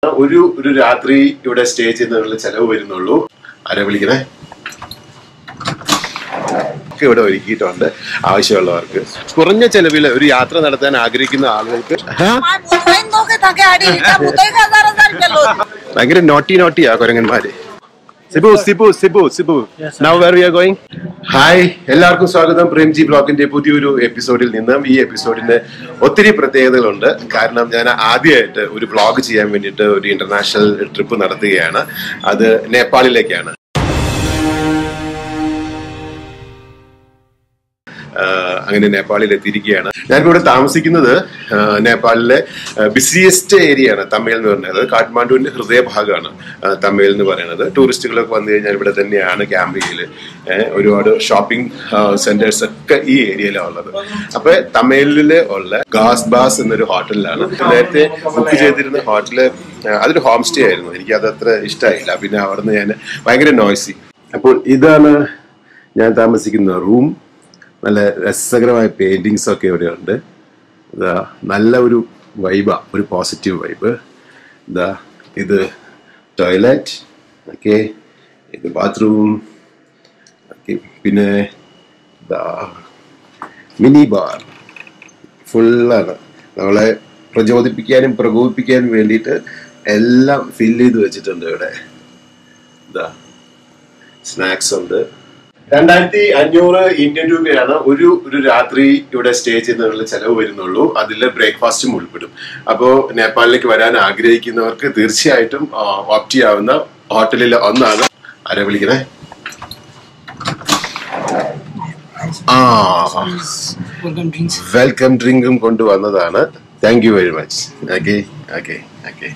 ഒരു ഒരു രാത്രി ഇവിടെ സ്റ്റേ ചെയ്യുന്നതിനുള്ള ചെലവ് വരുന്നുള്ളൂ ആരെ വിളിക്കണേ ഒക്കെ ഇവിടെ ഒരുക്കിയിട്ടുണ്ട് ആവശ്യമുള്ളവർക്ക് കുറഞ്ഞ ചെലവിൽ ഒരു യാത്ര നടത്താൻ ആഗ്രഹിക്കുന്ന ആളുകൾക്ക് ഹാ? माय मुतईन दोगे था क्या आड़ी क्या मुतई का हजार हजार रुपया लो ഭയങ്കര നോട്ടി നോട്ടിയാ കുരങ്ങന്മാര് Sibu Sibu Sibu Sibu now where we are going hi എല്ലാവർക്കും സ്വാഗതം പ്രേംജി ബ്ലോഗിന്റെ പുതിയൊരു എപ്പിസോഡിൽ നിന്നും ഈ എപ്പിസോഡിന് ഒത്തിരി പ്രത്യേകതകളുണ്ട് കാരണം ഞാൻ ആദ്യമായിട്ട് ഒരു വ്ളോഗ് ചെയ്യാൻ വേണ്ടിയിട്ട് ഒരു ഇന്റർനാഷണൽ ട്രിപ്പ് നടത്തുകയാണ് അത് നേപ്പാളിലേക്കാണ് ആഹ് അങ്ങനെ നേപ്പാളിൽ എത്തിയിരിക്കുകയാണ് ഞാനിപ്പോൾ ഇവിടെ താമസിക്കുന്നത് ആഹ് നേപ്പാളിലെ ബിസിയസ്റ്റ് ഏരിയ ആണ് തമിഴ് എന്ന് പറയുന്നത് കാഠ്മാണ്ഡുവിന്റെ ഹൃദയഭാഗമാണ് ആഹ് തമിഴ് എന്ന് പറയുന്നത് ടൂറിസ്റ്റുകളൊക്കെ വന്നു കഴിഞ്ഞാൽ ഇവിടെ തന്നെയാണ് ക്യാമ്പ് ചെയ്യല് ഏഹ് ഒരുപാട് ഷോപ്പിംഗ് സെന്റേഴ്സ് ഒക്കെ ഈ ഏരിയയിലാണ് ഉള്ളത് അപ്പൊ തമിഴില് ഉള്ള ഗാസ് ബാസ് എന്നൊരു ഹോട്ടലിലാണ് നേരത്തെ ബുക്ക് ചെയ്തിരുന്ന ഹോട്ടല് ആഹ് അതൊരു ഹോം സ്റ്റേ ആയിരുന്നു എനിക്ക് അത് അത്ര ഇഷ്ടമായില്ല പിന്നെ അവിടുന്ന് ഞാൻ ഭയങ്കര നോയ്സി അപ്പോൾ ഇതാണ് ഞാൻ താമസിക്കുന്ന റൂം നല്ല രസകരമായ പെയിന്റിങ്സ് ഒക്കെ ഇവിടെ ഉണ്ട് ഇതാ നല്ല ഒരു വൈബാ ഒരു പോസിറ്റീവ് വൈബ് ഇതാ ഇത് ടോയ്ലറ്റ് ഓക്കെ ഇത് ബാത്റൂം ഓക്കെ പിന്നെ ഇതാ മിനി ബാർ ഫുള്ളാണ് നമ്മളെ പ്രചോദിപ്പിക്കാനും പ്രകോപിപ്പിക്കാനും വേണ്ടിയിട്ട് എല്ലാം ഫില്ല് ചെയ്ത് വെച്ചിട്ടുണ്ട് ഇവിടെ ഇതാ സ്നാക്സ് ഉണ്ട് രണ്ടായിരത്തി അഞ്ഞൂറ് ഇന്ത്യൻ രൂപയാണ് ഒരു ഒരു രാത്രി ഇവിടെ സ്റ്റേ ചെയ്യുന്നതിനുള്ള ചെലവ് വരുന്നുള്ളൂ അതിൽ ബ്രേക്ക്ഫാസ്റ്റും ഉൾപ്പെടും അപ്പോൾ നേപ്പാളിലേക്ക് വരാൻ ആഗ്രഹിക്കുന്നവർക്ക് തീർച്ചയായിട്ടും ഓപ്റ്റ് ചെയ്യാവുന്ന ഹോട്ടലിൽ ഒന്നാണ് ആരെ വിളിക്കണേ ആ वेलकम ड्रिंक्स വെൽക്കം ഡ്രിങ്കും കൊണ്ടുവന്നതാണ് thank you very much okay okay okay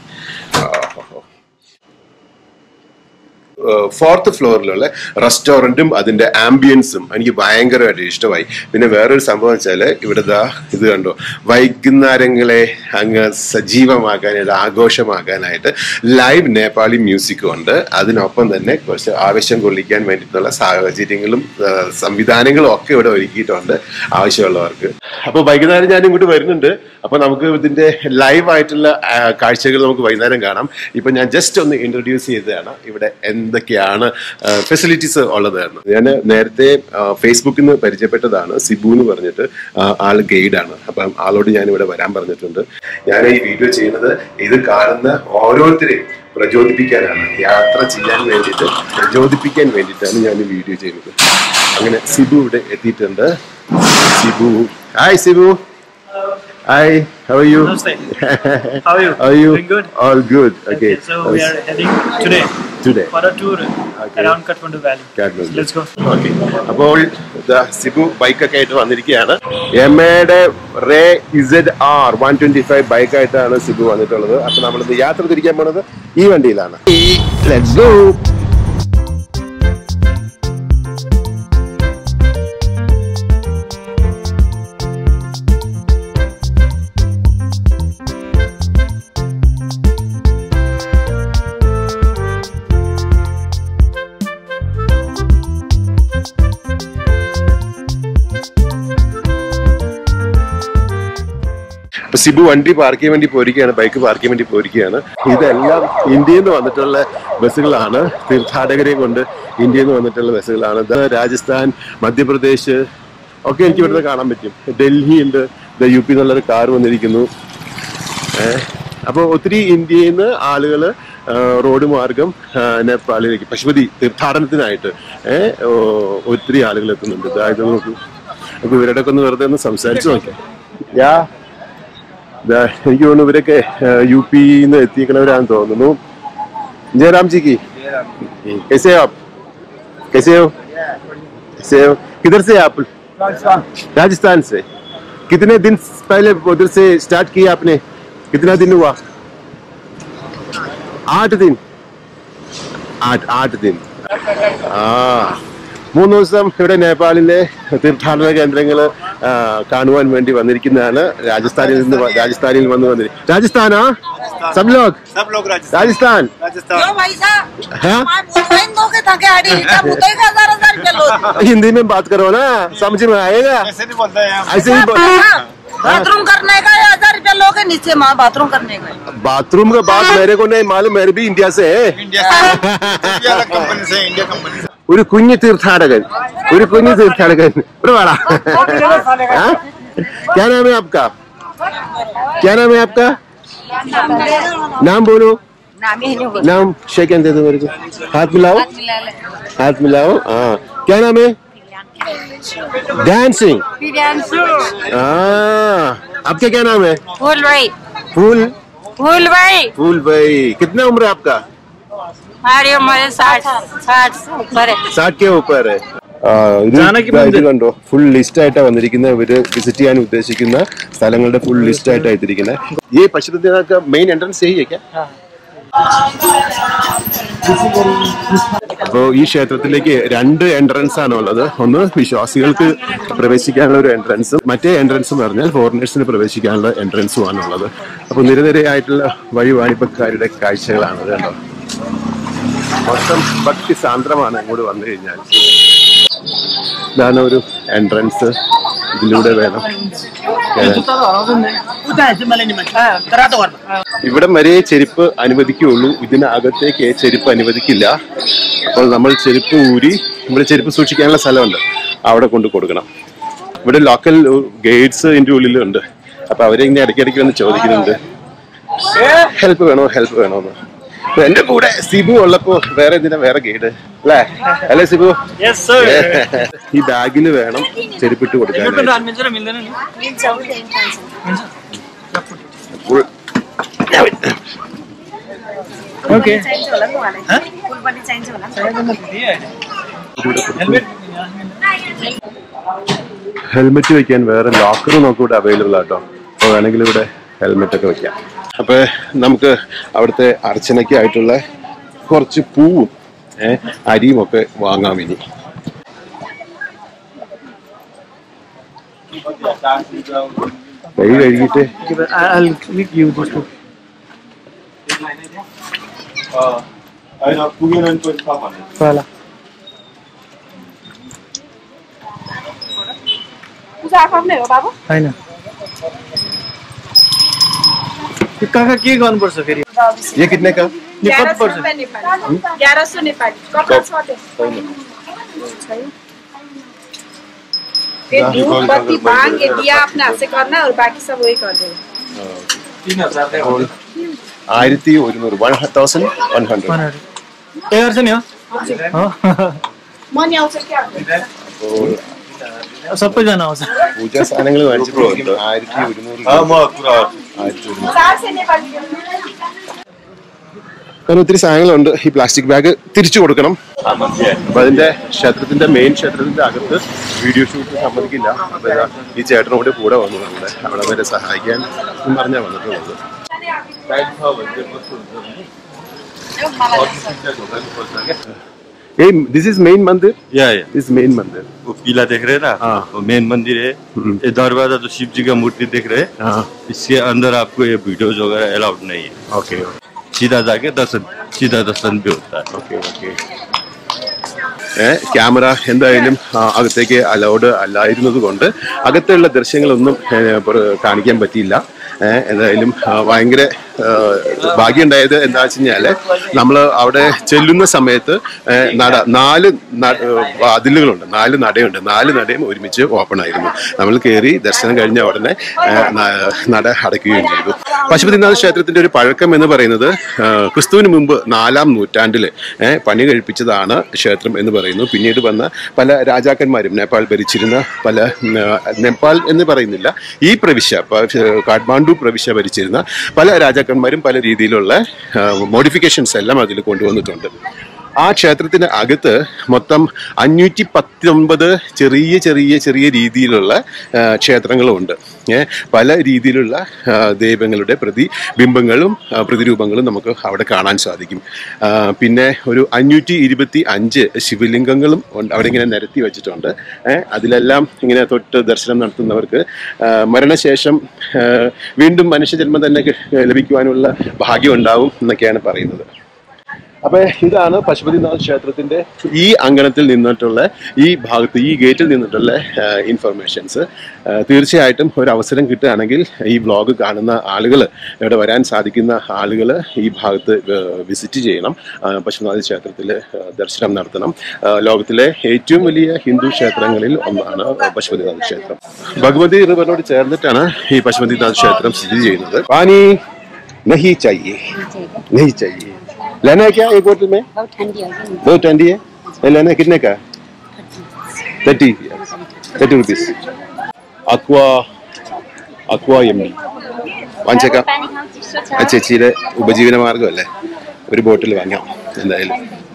fourth ഫ്ലോറിലുള്ള റെസ്റ്റോറൻറ്റും അതിന്റെ ആംബിയൻസും എനിക്ക് ഭയങ്കരമായിട്ട് ഇഷ്ടമായി പിന്നെ വേറൊരു സംഭവം വെച്ചാൽ ഇവിടെ ദാ ഇത് കണ്ടോ വൈകുന്നേരങ്ങളെ അങ്ങ് സജീവമാക്കാനായിട്ട് ആഘോഷമാക്കാനായിട്ട് ലൈവ് നേപ്പാളി മ്യൂസിക്കും ഉണ്ട് അതിനൊപ്പം തന്നെ കുറച്ച് ആവശ്യം കൊള്ളിക്കാൻ വേണ്ടിയിട്ടുള്ള സാഹചര്യങ്ങളും ആ, സംവിധാനങ്ങളും ഒക്കെ ഇവിടെ ഒരുക്കിയിട്ടുണ്ട് ആവശ്യമുള്ളവർക്ക് അപ്പോൾ വൈകുന്നേരം ഞാൻ ഇങ്ങോട്ട് വരുന്നുണ്ട് അപ്പോൾ നമുക്ക് ഇതിന്റെ ലൈവ് ആയിട്ടുള്ള ആ, കാഴ്ചകൾ നമുക്ക് വൈകുന്നേരം കാണാം ഇപ്പൊ ഞാൻ ജസ്റ്റ് ഒന്ന് ഇൻട്രൊഡ്യൂസ് ചെയ്തതാണ് ഇവിടെ എന്തൊക്കെയാണ് ഫെസിലിറ്റീസ് ഉള്ളതെന്ന് ഞാൻ നേരത്തെ ആ, ഫേസ്ബുക്കിൽ നിന്ന് പരിചയപ്പെട്ടതാണ് സിബു എന്ന് പറഞ്ഞിട്ട് ആ, ആള് ഗൈഡാണ് അപ്പം ആളോട് ഞാൻ ഇവിടെ വരാൻ പറഞ്ഞിട്ടുണ്ട് ഞാൻ ഈ വീഡിയോ ചെയ്യുന്നത് ഇത് കാണുന്ന ഓരോരുത്തരെയും പ്രചോദിപ്പിക്കാനാണ് യാത്ര ചെയ്യാൻ വേണ്ടിയിട്ട് പ്രചോദിപ്പിക്കാൻ വേണ്ടിയിട്ടാണ് ഞാൻ ഈ വീഡിയോ ചെയ്യുന്നത് അങ്ങനെ സിബു ഇവിടെ എത്തിയിട്ടുണ്ട് Sibu hi Sibu hi how are you Namaste. How are you? How are you? Doing good? All good. Okay. so we are heading today Today. for a tour Okay. around Kathmandu Valley. Kathmandu. So let's go. Okay. അപ്പോൾ ദാ സിബു ബൈക്കൊക്കെ ആയിട്ട് വന്നിരിക്കുകയാണ് എം എയുടെ Ray Z R one twenty five ബൈക്കായിട്ടാണ് സിബു വന്നിട്ടുള്ളത് അപ്പൊ നമ്മളിന്ന് യാത്ര തിരിക്കാൻ പോണത് ഈ വണ്ടിയിലാണ് Let's go. അപ്പൊ സിബു വണ്ടി പാർക്ക് ചെയ്യാൻ വേണ്ടി പോയിരിക്കുകയാണ് ബൈക്ക് പാർക്ക് ചെയ്യാൻ വേണ്ടി പോയിരിക്കുകയാണ് ഇതെല്ലാം ഇന്ത്യയിൽ നിന്ന് വന്നിട്ടുള്ള ബസ്സുകളാണ് തീർത്ഥാടകരെ കൊണ്ട് ഇന്ത്യയിൽ നിന്ന് വന്നിട്ടുള്ള ബസ്സുകളാണ് ഇത് രാജസ്ഥാൻ മധ്യപ്രദേശ് ഒക്കെ എനിക്ക് ഇവിടുന്ന് കാണാൻ പറ്റും ഡൽഹി ഉണ്ട് ഇത് യു പി എന്നുള്ളൊരു കാർ വന്നിരിക്കുന്നു ഏഹ് അപ്പോൾ ഒത്തിരി ഇന്ത്യയിൽ നിന്ന് ആളുകൾ റോഡ് മാർഗം ആ, നേപ്പാളിലേക്ക് പശുപതി തീർത്ഥാടനത്തിനായിട്ട് ഏഹ് ഒത്തിരി ആളുകൾ എത്തുന്നുണ്ട് ഇതായത് നോക്കൂ അപ്പൊ ഇവരുടെ ഒക്കെ ഒന്ന് വെറുതെ ഒന്ന് സംസാരിച്ചു നോക്കി യാ ദാ എനിക്ക് തോന്നുന്നു ഇവരൊക്കെ യു പിന്ന് എത്തിക്കണവരാന്ന് തോന്നുന്നു जयराम जी की कैसे हो आप कैसे हो कैसे हो किधर से आप राजस्थान से कितने दिन पहले उधर से स्टार्ट किया आपने कितना दिन हुआ आठ दिन आठ आठ दिन ആ മൂന്ന് ദിവസം ഇവിടെ നേപ്പാളിലെ തീർത്ഥാടന കേന്ദ്രങ്ങൾ കാണുവാൻ വേണ്ടി വന്നിരിക്കുന്നതാണ് രാജസ്ഥാനിൽ നിന്ന് വ- രാജസ്ഥാനിൽ വന്ന് വന്നിരിക്കും രാജസ്ഥാനാ സബ് ലോഗ് सब लोग राजस्थान രാജസ്ഥാൻ राजस्थान क्यों भाई साहब हाँ? माय मुतईन दोगे था क्या आड़ी क्या मुतई का हजार हजार रुपया लो हिंदी में बात करो ना समझ में आएगा ऐसे नहीं बोलते हैं हम ऐसे ही बोल- हाँ, बाथरूम करने का हजार रुपया लोगे नीचे माँ बाथरूम करने का बाथरूम का बात मेरे को नहीं मालूम मेरे भी इंडिया से है इंडिया से इंडिया अलग कंपनी से इंडिया कंपनी से ഒരു കുഞ്ഞു തീർത്ഥാടകൻ ഒരു കുഞ്ഞു തീർത്ഥാടകൻ ഇവിടെ വാടാ हाँ? क्या नाम है आपका क्या नाम है आपका नाम बोलो नाम ही नहीं नाम शेक दे दो मेरे को हाथ मिलाओ हाथ मिलाओ हाँ क्या नाम है डांसिंग हाँ आपका क्या नाम है फूल भाई फूल फूल भाई फूल भाई कितना उम्र है आपका हमारी उम्र साठ साठ से ऊपर है സാറ്റ് കെ ഊപ്പർ ജാനകി ഇത് കണ്ടോ ഫുൾ ലിസ്റ്റ് ആയിട്ടാ വന്നിരിക്കുന്ന ഇവര് വിസിറ്റ് ചെയ്യാൻ ഉദ്ദേശിക്കുന്ന സ്ഥലങ്ങളുടെ ഫുൾ ലിസ്റ്റ് ആയിട്ടാ എത്തിയിരിക്കുന്നത് ഈ പശുപതിനൊക്കെ മെയിൻ എൻട്രൻസ് ചെയ്യിക്കാം അപ്പോ ഈ ക്ഷേത്രത്തിലേക്ക് രണ്ട് എൻട്രൻസ് ആണ് ഉള്ളത് ഒന്ന് വിശ്വാസികൾക്ക് പ്രവേശിക്കാനുള്ള ഒരു എൻട്രൻസും മറ്റേ എൻട്രൻസ് എന്ന് പറഞ്ഞാൽ ഫോറിനേഴ്സിന് പ്രവേശിക്കാനുള്ള എൻട്രൻസും ആണ് ഉള്ളത് അപ്പൊ നിരനിരയായിട്ടുള്ള വഴിവാണിപ്പക്കാരുടെ കാഴ്ചകളാണ് ഇത് കണ്ടോ മൊത്തം ഭക്തി സാന്ദ്രമാണ് ഇങ്ങോട്ട് വന്നു കഴിഞ്ഞാൽ ഇതാണ് ഒരു എൻട്രൻസ് ഇതിലൂടെ വേണം കയറാൻ. ഇവിടം വരെ ചെരുപ്പ് അനുവദിക്കുകയുള്ളൂ ഇതിനകത്തേക്ക് ചെരുപ്പ് അനുവദിക്കില്ല അപ്പോൾ നമ്മൾ ചെരുപ്പ് ഊരി ഇവിടെ ചെരുപ്പ് സൂക്ഷിക്കാനുള്ള സ്ഥലമുണ്ട് അവിടെ കൊണ്ട് കൊടുക്കണം ഇവിടെ ലോക്കൽ ഗൈഡ്സ് ഇതിന്റെ ഉള്ളിലുണ്ട് അപ്പൊ അവരെ ഇങ്ങനെ ഇടയ്ക്കിടയ്ക്ക് വന്ന് ചോദിക്കുന്നുണ്ട് ഹെൽപ്പ് വേണോ ഹെൽപ്പ് വേണോ എന്ന് അപ്പൊ എന്റെ കൂടെ സിബു ഉള്ളപ്പോ വേറെ എന്തിനാ വേറെ ഗൈഡ് അല്ലേ അല്ലേ സിബു Yes, sir. ഈ ബാഗിൽ വേണം ചെരുപ്പിട്ട് കൊടുക്കാൻ Okay. ഹെൽമെറ്റ് വെക്കാൻ വേറെ ലോക്കർ നമുക്ക് ഇവിടെ അവൈലബിൾ ആട്ടോ അപ്പോൾ വേണമെങ്കിൽ ഇവിടെ ഹെൽമെറ്റ് ഒക്കെ വെക്കാം അപ്പൊ നമുക്ക് അവിടുത്തെ അർച്ചനയ്ക്ക് ആയിട്ടുള്ള കുറച്ച് പൂവും ഏഹ് അരിയും ഒക്കെ വാങ്ങാം ഇനി കൈ കഴുകിയിട്ട് Give it- I- I'll give you this two. Wala. होइन यो काका के गर्नुपर्छ फेरि ये कितने का यो कति पर्छ ग्यारह सौ नेपाली कपड़ा छ ये धूप बत्ती बांग ये दिया अपने हाथ से करना है और बाकी सब वही कर दो ആയിരത്തി ഒരുന്നൂറ് വൺ തൗസൻഡ് വൺ ഹൺഡ്രഡ് बनाएर ए गर्छ नि हो मनी आउँछ क्या सबैजना आउँछ പൂജാ സാധനങ്ങൾ മേടിച്ചിട്ടുണ്ട് ആയിരത്തി ഒരുന്നൂറ് ആയിരത്തി ഒരുന്നൂറ് चार सय नेपाली കാരണം ഒത്തിരി സാധനങ്ങളുണ്ട് ഈ പ്ലാസ്റ്റിക് ബാഗ് തിരിച്ചു കൊടുക്കണം അപ്പൊ അതിന്റെ ക്ഷേത്രത്തിന്റെ മെയിൻ ക്ഷേത്രത്തിന്റെ അകത്ത് വീഡിയോ ഷൂട്ട് സമ്മതിക്കില്ല അപ്പൊ ഇതാ ഈ ചേട്ടനോട് കൂടെ വന്നു നമ്മുടെ അവിടെ വരെ സഹായിക്കാൻ പറഞ്ഞാ വന്നിട്ടുള്ളത് दिस इज मेन मंदिर या या दिस मेन मंदिर वो पीला देख रहे हैं ना हाँ। वो मेन मंदिर है हम्म। ये दरवाजा जो शिव जी का मूर्ति देख रहे हैं हाँ इसके अंदर आपको ये वीडियोज वगैरह अलाउड नहीं है ओके सीधा जाके दर्शन सीधा दर्शन भी होता है ഓക്കെ ഓക്കെ ക്യാമറ എന്തായാലും ആ, അകത്തേക്ക് അലൗഡ് അല്ലായിരുന്നത് കൊണ്ട് അകത്തുള്ള ദൃശ്യങ്ങളൊന്നും ഏ, പുറ- കാണിക്കാൻ പറ്റിയില്ല ഏ, എന്തായാലും ആ, ഭയങ്കര ആ, ഭാഗ്യമുണ്ടായത് എന്താ വെച്ച് കഴിഞ്ഞാല് നമ്മൾ അവിടെ ചെല്ലുന്ന സമയത്ത് ഏ, നട നാല് ന- ഏ, വാതിലുകളുണ്ട് നാല് നടയുണ്ട് നാല് നടയും ഒരുമിച്ച് ഓപ്പൺ ആയിരുന്നു നമ്മൾ കയറി ദർശനം കഴിഞ്ഞ ഉടനെ ഏ, ന- നട അടയ്ക്കുകയും ചെയ്തു പശുപതിനാഥ ക്ഷേത്രത്തിന്റെ ഒരു പഴക്കം എന്ന് പറയുന്നത് ആ, ക്രിസ്തുവിന് മുമ്പ് നാലാം നൂറ്റാണ്ടില് ഏ, പണി കഴിപ്പിച്ചതാണ് ക്ഷേത്രം എന്ന് പറയുന്നു പിന്നീട് വന്ന പല രാജാക്കന്മാരും നേപ്പാൾ ഭരിച്ചിരുന്ന പല ഉം, ആ, നേപ്പാൾ എന്ന് പറയുന്നില്ല ഈ പ്രവിശ്യ പ- കാഠ്മാണ്ഡു പ്രവിശ്യ ഭരിച്ചിരുന്ന പല രാജാക്കന്മാരും പല രീതിയിലുള്ള മോഡിഫിക്കേഷൻസ് എല്ലാം അതിൽ കൊണ്ടുവന്നിട്ടുണ്ട് ആ ക്ഷേത്രത്തിന് അകത്ത് മൊത്തം അഞ്ഞൂറ്റി പത്തൊമ്പത് ചെറിയ ചെറിയ ചെറിയ രീതിയിലുള്ള ആ, ക്ഷേത്രങ്ങളുമുണ്ട് ഏ, പല രീതിയിലുള്ള ആ, ദൈവങ്ങളുടെ പ്രതിബിംബങ്ങളും ആ, പ്രതിരൂപങ്ങളും നമുക്ക് അവിടെ കാണാൻ സാധിക്കും ആ, പിന്നെ ഒരു അഞ്ഞൂറ്റി ഇരുപത്തി അഞ്ച് ശിവലിംഗങ്ങളും ഉണ്ട് അവിടെ ഇങ്ങനെ നിരത്തി വെച്ചിട്ടുണ്ട് ഏ, അതിലെല്ലാം ഇങ്ങനെ തൊട്ട് ദർശനം നടത്തുന്നവർക്ക് ആ, മരണശേഷം ആ, വീണ്ടും മനുഷ്യജന്മം തന്നെ കി- ലഭിക്കുവാനുള്ള ഭാഗ്യം ഉണ്ടാവും എന്നൊക്കെയാണ് പറയുന്നത് അപ്പൊ ഇതാണ് പശുപതിനാഥ് ക്ഷേത്രത്തിന്റെ ഈ അങ്കണത്തിൽ നിന്നിട്ടുള്ള ഈ ഭാഗത്ത് ഈ ഗേറ്റിൽ നിന്നിട്ടുള്ള ഇൻഫർമേഷൻസ് തീർച്ചയായിട്ടും ഒരു അവസരം കിട്ടുകയാണെങ്കിൽ ഈ വ്ളോഗ് കാണുന്ന ആളുകൾ ഇവിടെ വരാൻ സാധിക്കുന്ന ആളുകൾ ഈ ഭാഗത്ത് വിസിറ്റ് ചെയ്യണം ആ, പശുപതിനാഥ് ക്ഷേത്രത്തിൽ ദർശനം നടത്തണം ആ, ലോകത്തിലെ ഏറ്റവും വലിയ ഹിന്ദു ക്ഷേത്രങ്ങളിൽ ഒന്നാണ് പശുപതിനാഥ് ക്ഷേത്രം ഭഗവതി റിവറിനോട് ചേർന്നിട്ടാണ് ഈ പശുപതിനാഥ് ക്ഷേത്രം സ്ഥിതി ചെയ്യുന്നത് പാനി नहीं चाहिए नहीं चाहिए लेना है क्या एक बोतल में बहुत ठंडी होगी दो ठंडी है ये लेना है कितने का thirty thirty rupees Aqua Aqua M D വാങ്ങിച്ചേക്കാം पानी खाओ जिससे ആ ചേച്ചിയുടെ ഉപജീവന മാർഗമല്ലേ ഒരു ബോട്ടിൽ വാങ്ങാം എന്തായാലും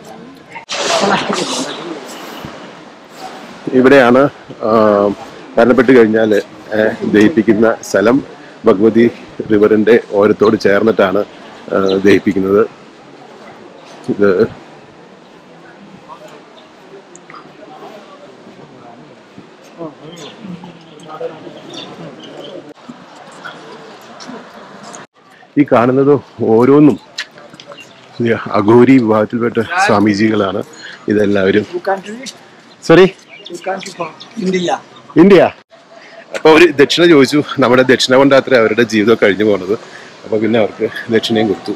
ഇവിടെയാണ് ആ, മരണപ്പെട്ട് കഴിഞ്ഞാൽ ദഹിപ്പിക്കുന്ന സ്ഥലം ഭഗവതി റിവറിന്റെ ഓരത്തോട് ചേർന്നിട്ടാണ് ആ, ദഹിപ്പിക്കുന്നത് ഇത് ഈ കാണുന്നത് ഓരോന്നും ഈ അഘോരി വിഭാഗത്തിൽപ്പെട്ട സ്വാമിജികളാണ് ഇതെല്ലാവരും സോറി India. ഇന്ത്യ അപ്പൊ അവര് ദക്ഷിണ ചോദിച്ചു നമ്മുടെ ദക്ഷിണ കൊണ്ടാത്ര അവരുടെ ജീവിതം കഴിഞ്ഞു പോണത് അപ്പൊ പിന്നെ അവർക്ക് ദക്ഷിണയും കൊടുത്തു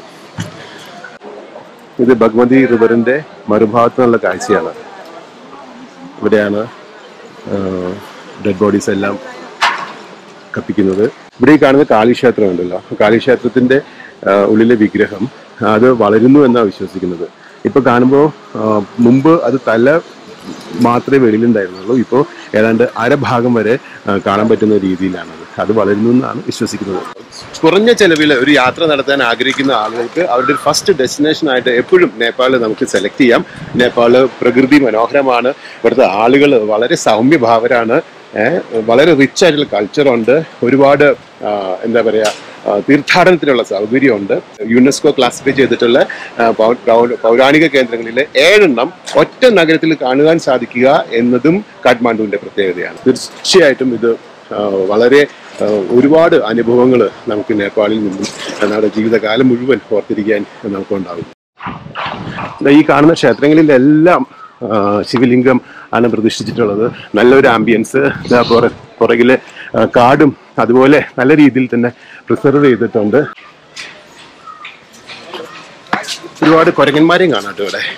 ഇത് ഭഗവതി റിവറിന്റെ മറുഭാഗത്ത് നിന്നുള്ള കാഴ്ചയാണ് ഇവിടെയാണ് ഡെഡ് ബോഡീസ് എല്ലാം കത്തിക്കുന്നത് ഇവിടെ ഈ കാണുന്ന കാളിക്ഷേത്രം ഉണ്ടല്ലോ കാളിക്ഷേത്രത്തിന്റെ ആ, ഉള്ളിലെ വിഗ്രഹം അത് വളരുന്നു എന്നാണ് വിശ്വസിക്കുന്നത് ഇപ്പൊ കാണുമ്പോൾ മുമ്പ് അത് തല മാത്രമേ വെളിയിലുണ്ടായിരുന്നുള്ളൂ ഇപ്പോൾ ഏതാണ്ട് അരഭാഗം വരെ ആ, കാണാൻ പറ്റുന്ന രീതിയിലാണത് അത് വളരുന്നു എന്നാണ് വിശ്വസിക്കുന്നത് കുറഞ്ഞ ചെലവിൽ ഒരു യാത്ര നടത്താൻ ആഗ്രഹിക്കുന്ന ആളുകൾക്ക് അവരുടെ ഫസ്റ്റ് ഡെസ്റ്റിനേഷൻ ആയിട്ട് എപ്പോഴും നേപ്പാൾ നമുക്ക് സെലക്ട് ചെയ്യാം നേപ്പാൾ പ്രകൃതി മനോഹരമാണ് ഇവിടുത്തെ ആളുകൾ വളരെ സൗമ്യഭാവരാണ് ഏഹ് വളരെ റിച്ച് ആയിട്ടുള്ള കൾച്ചറുണ്ട് ഒരുപാട് ആ, എന്താ പറയുക ആ, തീർത്ഥാടനത്തിനുള്ള സൗകര്യമുണ്ട് യുനെസ്കോ ക്ലാസിഫൈ ചെയ്തിട്ടുള്ള ആ, പൗ- പൗ- പൗരാണിക കേന്ദ്രങ്ങളിലെ ഏഴെണ്ണം ഒറ്റ നഗരത്തിൽ കാണുവാൻ സാധിക്കുക എന്നതും കാഠ്മാണ്ഡുവിന്റെ പ്രത്യേകതയാണ് തീർച്ചയായിട്ടും ഇത് ആ, വളരെ ആ, ഒരുപാട് അനുഭവങ്ങൾ നമുക്ക് നേപ്പാളിൽ നിന്നും നമ്മുടെ ജീവിതകാലം മുഴുവൻ ഓർത്തിരിക്കാൻ നമുക്കുണ്ടാകും ദാ ഈ കാണുന്ന ക്ഷേത്രങ്ങളിലെല്ലാം ആ, ശിവലിംഗം ആണ് പ്രതിഷ്ഠിച്ചിട്ടുള്ളത് നല്ലൊരു ആംബിയൻസ് ദാ പുറ- പുറകിലെ ആ, കാടും അതുപോലെ നല്ല രീതിയിൽ തന്നെ പ്രിസർവ് ചെയ്തിട്ടുണ്ട് ഒരുപാട് കുരങ്ങന്മാരെയും കാണാം കേട്ടോ ഇവിടെ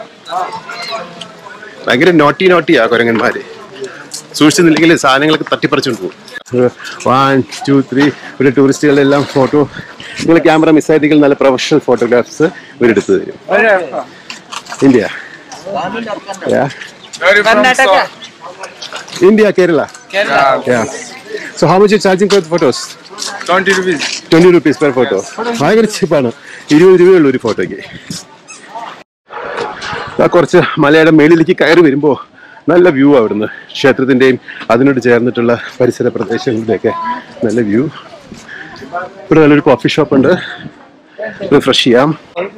ഭയങ്കര നോട്ടി നോട്ടിയാ കുരങ്ങന്മാര് സൂക്ഷിച്ചില്ലെങ്കിൽ സാധനങ്ങളൊക്കെ തട്ടിപ്പറിച്ചുകൊണ്ട് പോകും വൺ ടു ത്രീ ഇവിടെ ടൂറിസ്റ്റുകളെല്ലാം ഫോട്ടോ നിങ്ങൾ ക്യാമറ മിസ്സായിട്ടെങ്കിൽ നല്ല പ്രൊഫഷണൽ ഫോട്ടോഗ്രാഫ്സ് ഇവരെടുത്ത് തരും India Yeah. Karnataka. India, Kerala. Kerala. Yeah. So how much you charging for the photos? 20 rupees. Twenty rupees per photo ഭയങ്കര ചീപ്പാണ് ഇരുപത് രൂപയുള്ളൂ ഒരു ഫോട്ടോയ്ക്ക് ആ കുറച്ച് മലയുടെ മേളിലേക്ക് കയറി വരുമ്പോൾ നല്ല വ്യൂ അവിടുന്ന് ക്ഷേത്രത്തിന്റെയും അതിനോട് ചേർന്നിട്ടുള്ള പരിസര പ്രദേശങ്ങളുടെയൊക്കെ നല്ല വ്യൂ ഇവിടെ നല്ലൊരു കോഫി ഷോപ്പ് ഉണ്ട് റിഫ്രഷ് ചെയ്യാം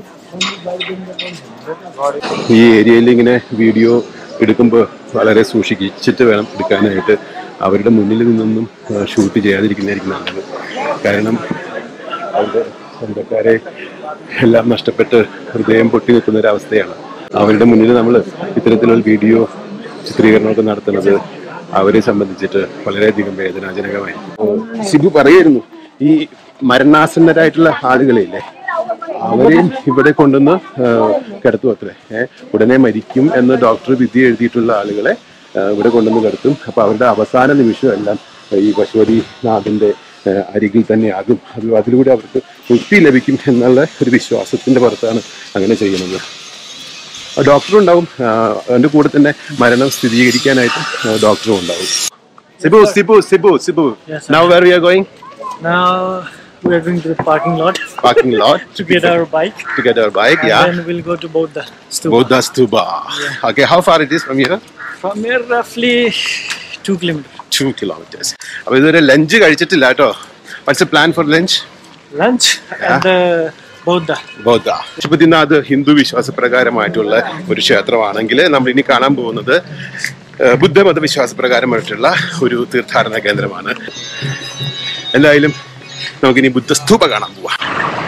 ഈ ഏരിയയിൽ ഇങ്ങനെ വീഡിയോ എടുക്കുമ്പോൾ വളരെ സൂക്ഷിച്ചിട്ട് വേണം എടുക്കാനായിട്ട് അവരുടെ മുന്നിൽ നിന്നൊന്നും ഷൂട്ട് ചെയ്യാതിരിക്കുന്നതായിരിക്കും നല്ലത് കാരണം അവരുടെ സ്വന്തക്കാരെ എല്ലാം നഷ്ടപ്പെട്ട് ഹൃദയം പൊട്ടി നിൽക്കുന്ന ഒരു അവസ്ഥയാണ് അവരുടെ മുന്നിൽ നമ്മൾ ഇത്തരത്തിലുള്ള വീഡിയോ ചിത്രീകരണമൊക്കെ നടത്തുന്നത് അവരെ സംബന്ധിച്ചിട്ട് വളരെയധികം വേദനാജനകമായി സിബു പറയായിരുന്നു ഈ മരണാസന്നരായിട്ടുള്ള ആളുകളില്ലേ അവരെയും ഇവിടെ കൊണ്ടുവന്ന് കിടത്തും അത്രേ ഏഹ് ഉടനെ മരിക്കും എന്ന് ഡോക്ടർ വിധി എഴുതിയിട്ടുള്ള ആളുകളെ ആ, ഇവിടെ കൊണ്ടുവന്ന് കിടത്തും അപ്പൊ അവരുടെ അവസാന നിമിഷം എല്ലാം ഈ പശുപതി നാഥിന്റെ ആ, അരികിൽ തന്നെയാകും അത് അതിലൂടെ അവർക്ക് മുക്തി ലഭിക്കും എന്നുള്ള ഒരു വിശ്വാസത്തിന്റെ പുറത്താണ് അങ്ങനെ ചെയ്യുന്നത് ആ, ഡോക്ടറും ഉണ്ടാവും ആ, അതിന്റെ കൂടെ തന്നെ മരണം സ്ഥിരീകരിക്കാനായിട്ട് ആ, ഡോക്ടറും ഉണ്ടാവും Sibu Sibu Sibu Sibu Yes, sir. Now where we are going Now we are going to the parking lot parking lot to get our bike. to get our bike And yeah then we'll go to Bodha stupa. Buddha Stupa. Okay, how far it is from here? From here, roughly two kilometers. Two kilometres അപ്പൊ ഇതുവരെ lunch കഴിച്ചിട്ടില്ല കേട്ടോ what's a plan for lunch Lunch and uh, Bodha. ബൗദ്ധ പശുപതിനാഥ് ഹിന്ദു വിശ്വാസപ്രകാരമായിട്ടുള്ള ഒരു ക്ഷേത്രമാണെങ്കിൽ നമ്മൾ ഇനി കാണാൻ പോകുന്നത് ഏഹ്, ബുദ്ധമത വിശ്വാസപ്രകാരമായിട്ടുള്ള ഒരു തീർത്ഥാടന കേന്ദ്രമാണ് എന്തായാലും നമുക്കിനി ബുദ്ധസ്തൂപ കാണാൻ പോവാം